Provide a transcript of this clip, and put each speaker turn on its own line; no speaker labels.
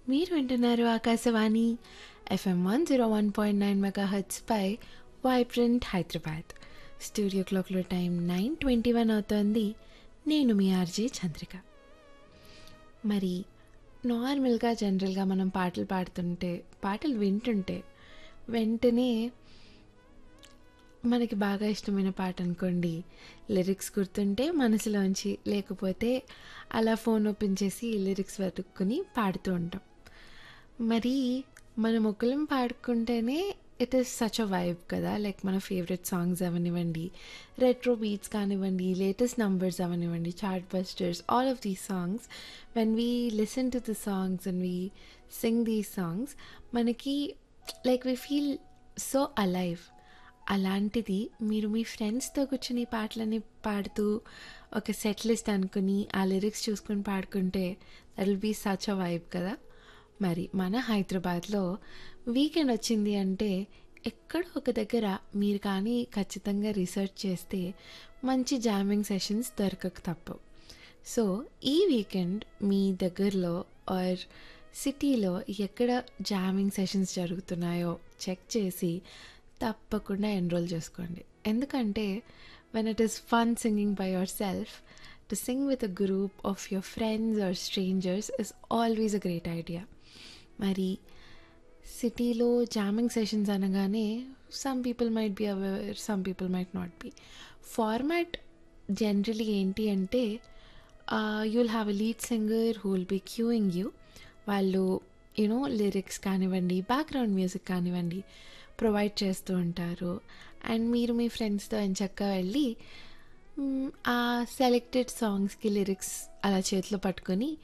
మీరు వింటున్నారు Akashvani FM one zero one point nine mega పై వైబ్రెంట్ హైదరాబాద్ స్టూడియో క్లాక్లో టైం నైన్ ట్వంటీ వన్ అవుతోంది నేను మీ ఆర్జే చంద్రిక మరి నార్మల్గా జనరల్గా మనం పాటలు పాడుతుంటే పాటలు వింటుంటే వెంటనే మనకి బాగా ఇష్టమైన పాట అనుకోండి లిరిక్స్ గుర్తుంటే మనసులోంచి లేకపోతే అలా ఫోన్ ఓపెన్ చేసి లిరిక్స్ వెతుక్కుని పాడుతూ ఉంటాం మరి మనం ఒకళ్ళం పాడుకుంటేనే it is such a vibe కదా లైక్ మన ఫేవరెట్ సాంగ్స్ అవనివ్వండి రెట్రో బీట్స్ కానివ్వండి లేటెస్ట్ నంబర్స్ అవనివ్వండి chartbusters all of these songs when we listen to the songs and we sing these songs మనకి like we feel so alive అలాంటిది మీరు మీ ఫ్రెండ్స్తో కూర్చుని ఈ పాటలని పాడుతూ ఒక సెట్ లిస్ట్ అనుకుని ఆ లిరిక్స్ చూసుకొని పాడుకుంటే that will be such a vibe కదా మరి మన హైదరాబాద్లో వీకెండ్ వచ్చింది అంటే ఎక్కడో ఒక దగ్గర మీరు కానీ ఖచ్చితంగా రీసెర్చ్ చేస్తే మంచి జామింగ్ సెషన్స్ దొరకక తప్పవు సో ఈ వీకెండ్ మీ దగ్గరలో ఆర్ సిటీలో ఎక్కడ జామింగ్ సెషన్స్ జరుగుతున్నాయో చెక్ చేసి తప్పకుండా ఎన్రోల్ చేసుకోండి ఎందుకంటే when it is fun singing by yourself to sing with a group of your friends or strangers is always a great idea మరి సిటీలో జామింగ్ సెషన్స్ అనగానే some people might be aware some people might not be format generally ఏంటి అంటే you'll have a lead singer who will be cueing you వాళ్ళు you know lyrics కానివ్వండి background music కానివ్వండి provide చేస్తూ ఉంటారు అండ్ మీరు మీ ఫ్రెండ్స్తో ఎంచక్కా వెళ్ళి మ్, ఆ సెలెక్టెడ్ సాంగ్స్కి లిరిక్స్ అలా చేతిలో పట్టుకొని